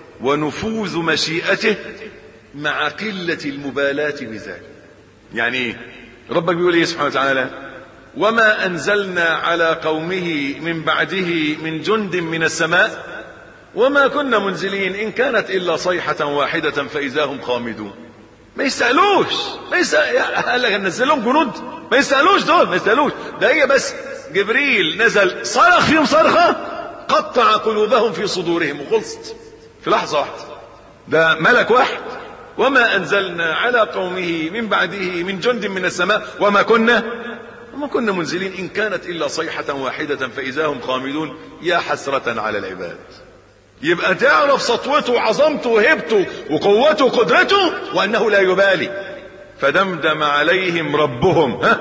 ونفوذ مشيئته مع قلة المبالاة بذلك يعني ايه ربك بيقول ايه سبحانه وتعالى وما انزلنا على قومه من بعده من جند من السماء وما كنا منزلين ان كانت الا صيحة واحدة فاذا هم خامدون ما يستاهلوش ما يستاهل قال لك نزل لهم جنود ما يستاهلوش دول ما يستاهلوش ده هي بس جبريل نزل صرخ فيهم صرخة قطع قلوبهم في صدورهم وخلصت في لحظة واحدة ده ملك واحد وما أنزلنا على قومه من بعده من جند من السماء وما كنا وما كنا منزلين إن كانت إلا صيحة واحدة فإذا هم خامدون يا حسرة على العباد يبقى تعرف سطوته وعظمته وهبته وقوته وقدرته وأنه لا يبالي فدمدم عليهم ربهم ها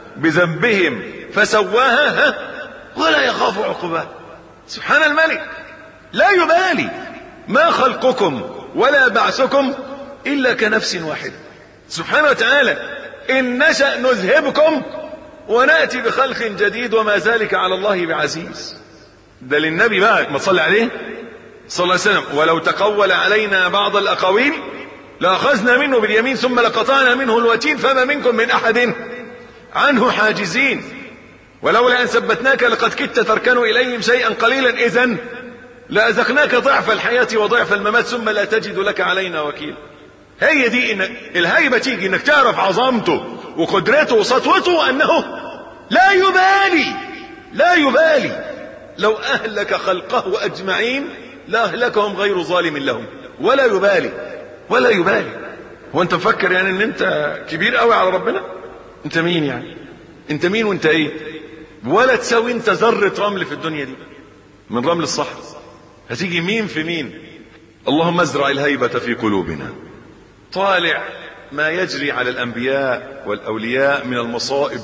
بذنبهم فسواها ها ولا يخاف عقباه سبحان الملك لا يبالي ما خلقكم ولا بعثكم إلا كنفس واحدة سبحانه وتعالى إن نشأ نذهبكم ونأتي بخلق جديد وما ذلك على الله بعزيز ده للنبي بقى ما تصلي عليه صلى الله عليه وسلم ولو تقول علينا بعض الأقاويل لأخذنا منه باليمين ثم لقطعنا منه الوتين فما منكم من أحد عنه حاجزين ولولا أن ثبتناك لقد كدت تركن إليهم شيئا قليلا إذا لأذقناك ضعف الحياة وضعف الممات ثم لا تجد لك علينا وكيل هي دي إن الهيبة تيجي إنك تعرف عظمته وقدرته وسطوته وأنه لا يبالي لا يبالي لو أهلك خلقه أجمعين لأهلكهم غير ظالم لهم ولا يبالي ولا يبالي هو أنت مفكر يعني أن أنت كبير قوي على ربنا أنت مين يعني أنت مين وأنت إيه ولا تساوي أنت ذرة رمل في الدنيا دي من رمل الصحراء هتيجي مين في مين اللهم ازرع الهيبة في قلوبنا طالع ما يجري على الأنبياء والأولياء من المصائب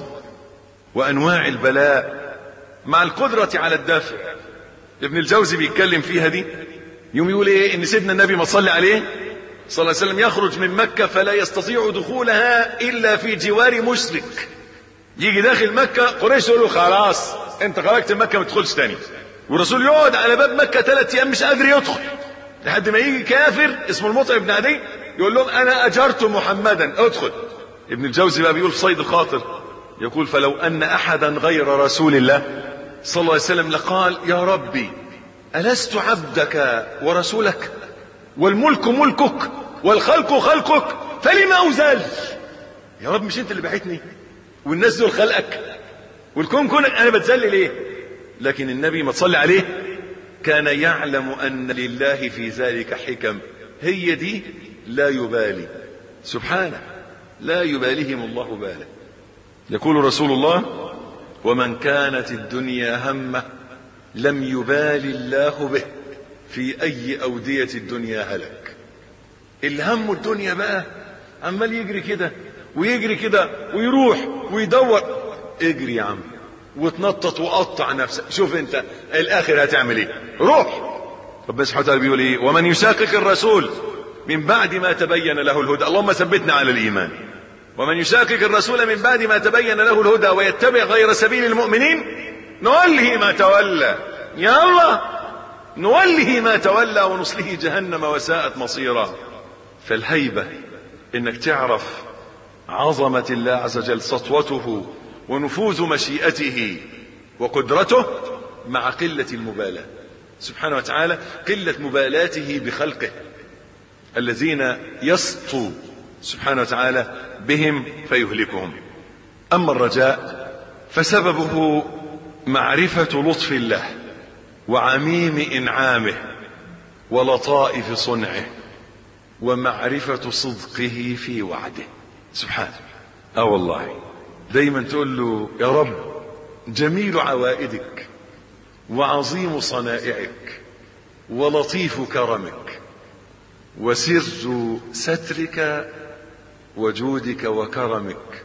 وأنواع البلاء مع القدرة على الدافع ابن الجوزي بيتكلم فيها دي يوم يقول ايه ان سيدنا النبي ما صلى عليه صلى الله عليه وسلم يخرج من مكة فلا يستطيع دخولها إلا في جوار مشرك يجي داخل مكة قريش يقول له خلاص انت خرجت من مكة ما تدخلش تاني والرسول يقعد على باب مكة ثلاث ايام مش قادر يدخل لحد ما يجي كافر اسمه المطعم بن عدي يقول لهم انا اجرت محمدا ادخل ابن الجوزي بقى بيقول في صيد الخاطر يقول فلو ان احدا غير رسول الله صلى الله عليه وسلم لقال يا ربي ألست عبدك ورسولك والملك ملكك والخلق خلقك فلما أزال يا رب مش انت اللي بعتني والناس دول خلقك والكون كونك انا بتذل ليه لكن النبي ما تصلي عليه كان يعلم ان لله في ذلك حكم هي دي لا يبالي سبحانه لا يباليهم الله باله يقول رسول الله ومن كانت الدنيا همه لم يبال الله به في اي اودية الدنيا هلك الهم الدنيا بقى عمال يجري كده ويجري كده ويروح ويدور اجري يا عم وتنطط وقطع نفسك شوف انت الاخر هتعمل ايه روح ربنا سبحانه وتعالى بيقول ايه ومن يشاقق الرسول من بعد ما تبين له الهدى اللهم ثبتنا على الايمان ومن يشاقق الرسول من بعد ما تبين له الهدى ويتبع غير سبيل المؤمنين نوله ما تولى يا الله نوله ما تولى ونصله جهنم وساءت مصيرا فالهيبة انك تعرف عظمة الله عز وجل سطوته ونفوذ مشيئته وقدرته مع قلة المبالاة سبحانه وتعالى قلة مبالاته بخلقه الذين يسطو سبحانه وتعالى بهم فيهلكهم أما الرجاء فسببه معرفة لطف الله وعميم إنعامه ولطائف صنعه ومعرفة صدقه في وعده سبحانه اه والله دايما تقول له يا رب جميل عوائدك وعظيم صنائعك ولطيف كرمك وسر سترك وجودك وكرمك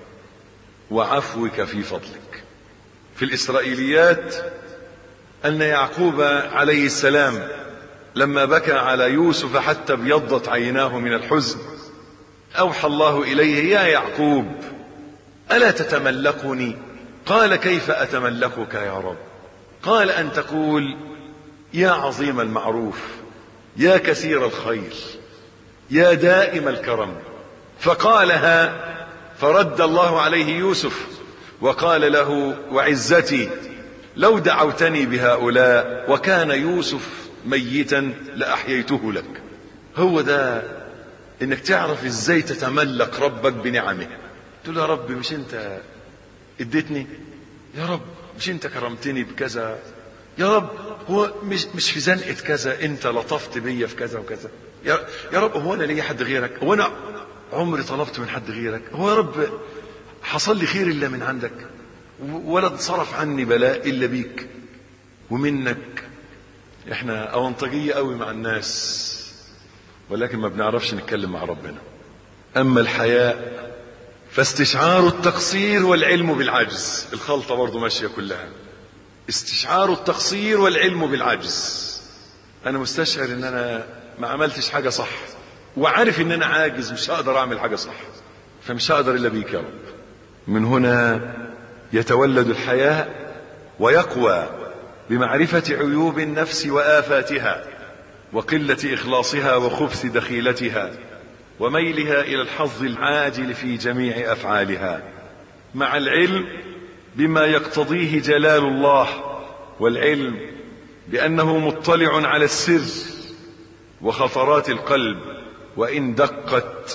وعفوك في فضلك في الإسرائيليات أن يعقوب عليه السلام لما بكى على يوسف حتى ابيضت عيناه من الحزن أوحى الله إليه يا يعقوب ألا تتملكني قال كيف أتملكك يا رب قال أن تقول يا عظيم المعروف يا كثير الخير يا دائم الكرم فقالها فرد الله عليه يوسف وقال له وعزتي لو دعوتني بهؤلاء وكان يوسف ميتا لأحييته لك هو ده انك تعرف ازاي تتملك ربك بنعمه تقول يا رب مش انت اديتني يا رب مش انت كرمتني بكذا يا رب هو مش مش في زنقه كذا انت لطفت بيا في كذا وكذا يا, يا رب هو انا ليا حد غيرك هو انا عمري طلبت من حد غيرك هو يا رب حصل لي خير الا من عندك ولا انصرف عني بلاء الا بيك ومنك احنا اونطجيه قوي مع الناس ولكن ما بنعرفش نتكلم مع ربنا اما الحياء فاستشعار التقصير والعلم بالعجز الخلطة برضو ماشية كلها استشعار التقصير والعلم بالعجز انا مستشعر ان انا ما عملتش حاجة صح وعارف ان انا عاجز مش هقدر اعمل حاجة صح فمش هقدر الا بيك يا رب من هنا يتولد الحياء ويقوى بمعرفة عيوب النفس وآفاتها وقلة إخلاصها وخبث دخيلتها وميلها إلى الحظ العاجل في جميع أفعالها مع العلم بما يقتضيه جلال الله والعلم بأنه مطلع على السر وخطرات القلب وإن دقت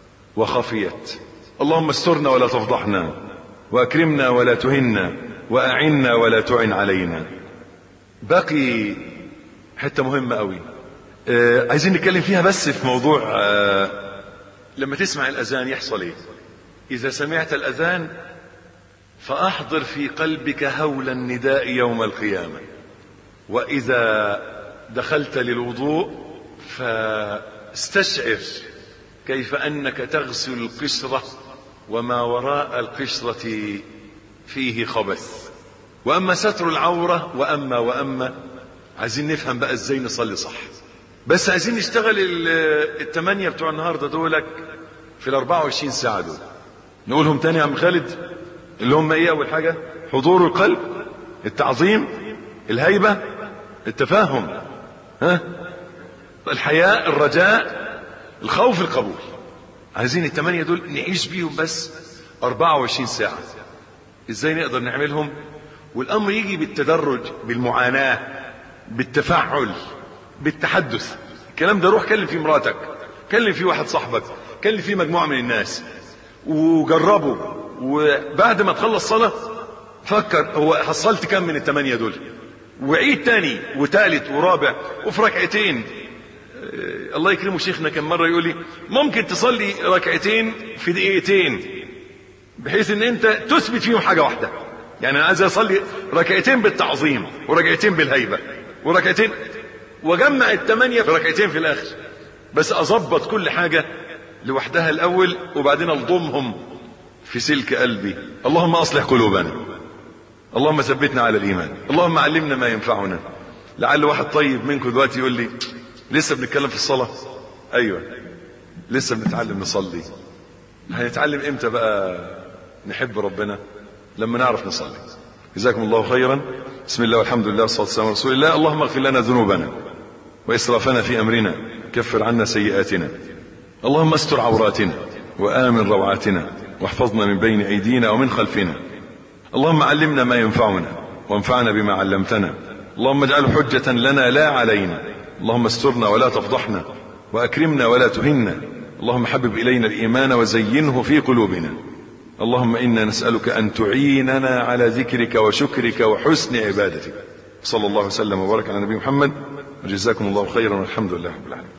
وخفيت اللهم استرنا ولا تفضحنا وأكرمنا ولا تهنا وأعنا ولا تعن علينا باقي حتة مهمة قوي آه عايزين نتكلم فيها بس في موضوع آه لما تسمع الأذان يحصل ايه إذا سمعت الأذان فأحضر في قلبك هول النداء يوم القيامة وإذا دخلت للوضوء فاستشعر كيف أنك تغسل القشرة وما وراء القشرة فيه خبث وأما ستر العورة وأما وأما عايزين نفهم بقى ازاي نصلي صح بس عايزين نشتغل الثمانية بتوع النهاردة دولك في ال 24 ساعة دول نقولهم تاني يا عم خالد اللي هم ايه اول حاجة حضور القلب التعظيم الهيبة التفاهم ها الحياء الرجاء الخوف القبول عايزين الثمانية دول نعيش بيهم بس 24 ساعة ازاي نقدر نعملهم والامر يجي بالتدرج بالمعاناة بالتفعل بالتحدث الكلام ده روح كلم فيه مراتك كلم فيه واحد صاحبك كلم فيه مجموعة من الناس وجربه وبعد ما تخلص صلاة فكر هو حصلت كم من الثمانية دول وعيد تاني وتالت ورابع وفي ركعتين الله يكرمه شيخنا كم مرة يقول لي ممكن تصلي ركعتين في دقيقتين بحيث ان انت تثبت فيهم حاجة واحدة يعني انا عايز اصلي ركعتين بالتعظيم وركعتين بالهيبة وركعتين واجمع الثمانية في ركعتين في الاخر بس اظبط كل حاجة لوحدها الاول وبعدين الضمهم في سلك قلبي اللهم اصلح قلوبنا اللهم ثبتنا على الايمان اللهم علمنا ما ينفعنا لعل واحد طيب منكم دلوقتي يقول لي لسه بنتكلم في الصلاة ايوه لسه بنتعلم نصلي هنتعلم امتى بقى نحب ربنا لما نعرف نصلي جزاكم الله خيرا بسم الله والحمد لله والصلاة والسلام على رسول الله اللهم اغفر لنا ذنوبنا وإسرافنا في أمرنا كفر عنا سيئاتنا اللهم استر عوراتنا وآمن روعاتنا واحفظنا من بين أيدينا ومن خلفنا اللهم علمنا ما ينفعنا وانفعنا بما علمتنا اللهم اجعله حجة لنا لا علينا اللهم استرنا ولا تفضحنا وأكرمنا ولا تهنا اللهم حبب إلينا الإيمان وزينه في قلوبنا اللهم إنا نسألك أن تعيننا على ذكرك وشكرك وحسن عبادتك صلى الله وسلم وبارك على نبي محمد وجزاكم الله خيرا والحمد لله رب العالمين